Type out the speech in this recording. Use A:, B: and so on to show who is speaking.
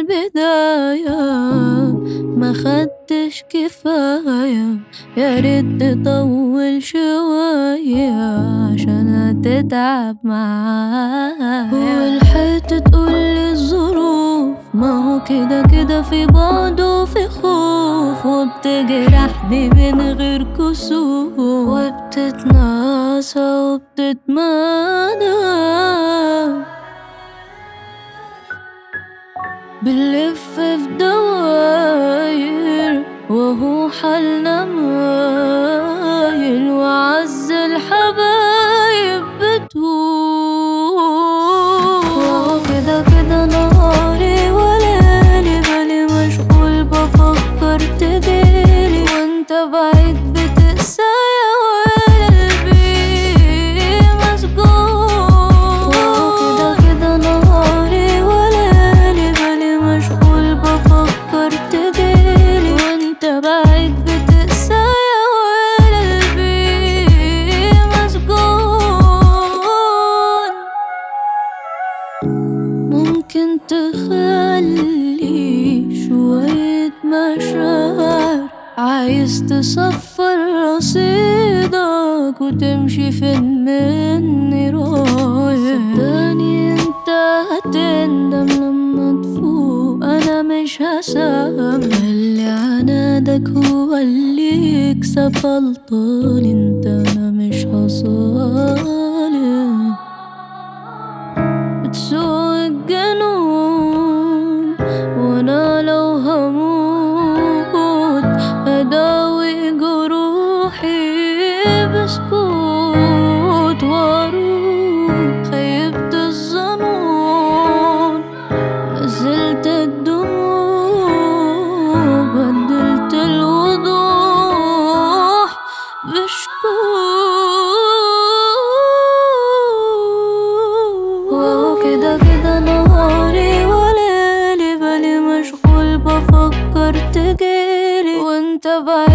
A: البداية ما خدتش كفاية يا ريت تطول شوية عشان هتتعب معايا ولحقت تقولي الظروف ما هو كده كده في بعد وفي خوف وبتجرحني من غير كسوف وبتتناسى وبتتمادى بنلف في دواير وهو حالنا مايل وعز الحبايب بتهون وهو كده كده نهاري وليلي بالي مشغول بفكر تجيلي وانت بعيد بتقسى يا قلبي مسجون وهو كده كده نهاري وليلي بالي مشغول بفكر تجيلي وانت بعيد بتقسى يا قلبي مسجون ممكن تخلي شوية مشاعر عايز تصفر رصيدك وتمشي فين مني رايح صدقني انت هتندم لما تفوق انا مش هسامح اللي عنادك هو اللي يكسب غلطان انت انا مش هصالح بتسوق الجنون وانا لو هموت اداوي جروحي بسكوت واروح خيبت الظنون نزلت الدموع بدلت الوضوح بشكوك وهو كده كده نهاري وليلي بالي مشغول بفكر تجيلي وانت بعيد